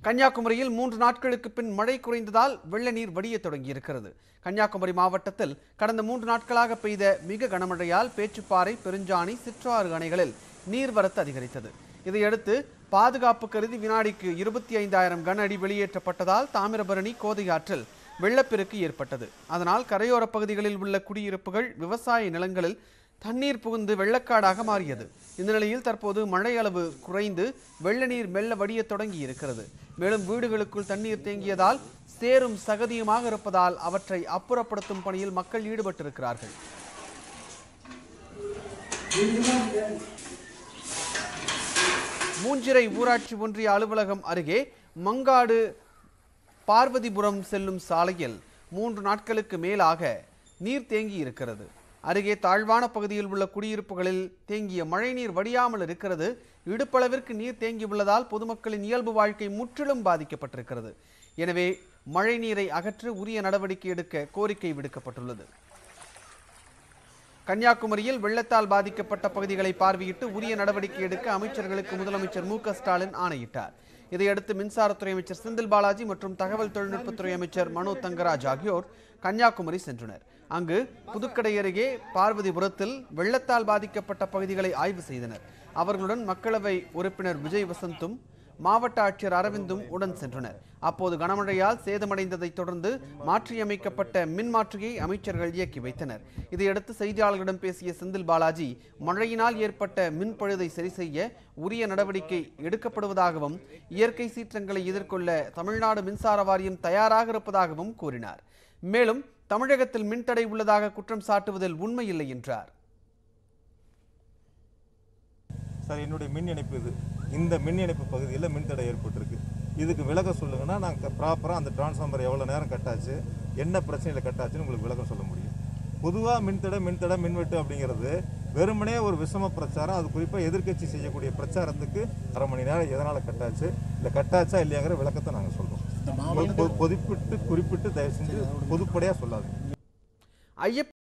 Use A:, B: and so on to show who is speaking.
A: கன்னியாகுமரியில் மூன்று நாட்களுக்கு பின் மழை குறைந்ததால் வெள்ள நீர் வடியத் தொடங்கியிருக்கிறது கன்னியாகுமரி மாவட்டத்தில் கடந்த மூன்று நாட்களாக பெய்த மிக கனமழையால் பேச்சுப்பாறை பெருஞ்சாணி சிற்றாறு அணைகளில் நீர்வரத்து அதிகரித்தது இதையடுத்து பாதுகாப்பு கருதி வினாடிக்கு இருபத்தி ஐந்தாயிரம் கன அடி வெளியேற்றப்பட்டதால் தாமிரபரணி கோதை ஆற்றில் வெள்ளப்பெருக்கு ஏற்பட்டது அதனால் கரையோரப் பகுதிகளில் உள்ள குடியிருப்புகள் விவசாய நிலங்களில் தண்ணீர் புகுந்து வெள்ளக்காடாக மாறியது இந்த நிலையில் தற்போது மழை அளவு குறைந்து வெள்ள நீர் மெல்ல வடியத் தொடங்கி இருக்கிறது மேலும் வீடுகளுக்குள் தண்ணீர் தேங்கியதால் சேரும் சகதியுமாக இருப்பதால் அவற்றை அப்புறப்படுத்தும் பணியில் மக்கள் ஈடுபட்டிருக்கிறார்கள் மூஞ்சிரை ஊராட்சி ஒன்றிய அலுவலகம் அருகே மங்காடு பார்வதிபுரம் செல்லும் சாலையில் மூன்று நாட்களுக்கு மேலாக நீர் தேங்கி இருக்கிறது அருகே தாழ்வான பகுதியில் உள்ள குடியிருப்புகளில் தேங்கிய மழைநீர் வடியாமல் இருக்கிறது இடுப்பளவிற்கு நீர் தேங்கியுள்ளதால் பொதுமக்களின் இயல்பு வாழ்க்கை முற்றிலும் பாதிக்கப்பட்டிருக்கிறது எனவே மழைநீரை அகற்ற உரிய நடவடிக்கை எடுக்க கோரிக்கை விடுக்கப்பட்டுள்ளது கன்னியாகுமரியில் வெள்ளத்தால் பாதிக்கப்பட்ட பகுதிகளை பார்வையிட்டு உரிய நடவடிக்கை எடுக்க அமைச்சர்களுக்கு முதலமைச்சர் மு க ஸ்டாலின் ஆணையிட்டார் இதையடுத்து மின்சாரத்துறை அமைச்சர் செந்தில் பாலாஜி மற்றும் தகவல் தொழில்நுட்பத்துறை அமைச்சர் மனோ தங்கராஜ் ஆகியோர் கன்னியாகுமரி சென்றனர் அங்கு புதுக்கடை அருகே பார்வதிபுரத்தில் வெள்ளத்தால் பாதிக்கப்பட்ட பகுதிகளை ஆய்வு செய்தனர் அவர்களுடன் மக்களவை உறுப்பினர் விஜய் வசந்தும் மாவட்ட ஆட்சியர் அரவிந்தும் உடன் சென்றனர் அப்போது கனமழையால் சேதமடைந்ததைத் தொடர்ந்து மாற்றியமைக்கப்பட்ட மின் மாற்றியை அமைச்சர்கள் இயக்கி வைத்தனர் இதையடுத்து செய்தியாளர்களிடம் பேசிய செந்தில் பாலாஜி மழையினால் ஏற்பட்ட மின் பழுதை சரி செய்ய உரிய நடவடிக்கை எடுக்கப்படுவதாகவும் இயற்கை சீற்றங்களை எதிர்கொள்ள தமிழ்நாடு மின்சார வாரியம் தயாராக இருப்பதாகவும் கூறினார் மேலும் தமிழகத்தில் மின்தடை உள்ளதாக குற்றம் சாட்டுவதில் உண்மையில்லை என்றார்
B: சார் என்னுடைய மின் இணைப்பு இது இந்த மின் இணைப்பு பகுதியில் மின்தடை ஏற்பட்டிருக்கு இதுக்கு விளக்க சொல்லுங்கன்னா நாங்கள் ப்ராப்பராக அந்த டிரான்ஸ்ஃபார்மர் எவ்வளோ நேரம் கட்டாச்சு என்ன பிரச்சனையில் கட்டாச்சுன்னு உங்களுக்கு விளக்கம் சொல்ல முடியும் பொதுவாக மின்தடை மின்தடை மின்வெட்டு அப்படிங்கிறது வெறுமனே ஒரு விஷம பிரச்சாரம் அது குறிப்பாக எதிர்க்கட்சி செய்யக்கூடிய பிரச்சாரத்துக்கு அரை மணி நேரம் எதனால் கட்டாச்சு இல்லை கட்டாச்சா இல்லையாங்கிற விளக்கத்தை நாங்கள் சொல்கிறோம் பொதிப்பிட்டு குறிப்பிட்டு தயவு செஞ்சு பொதுப்படையாக சொல்லாதீங்க
A: ஐயப்ப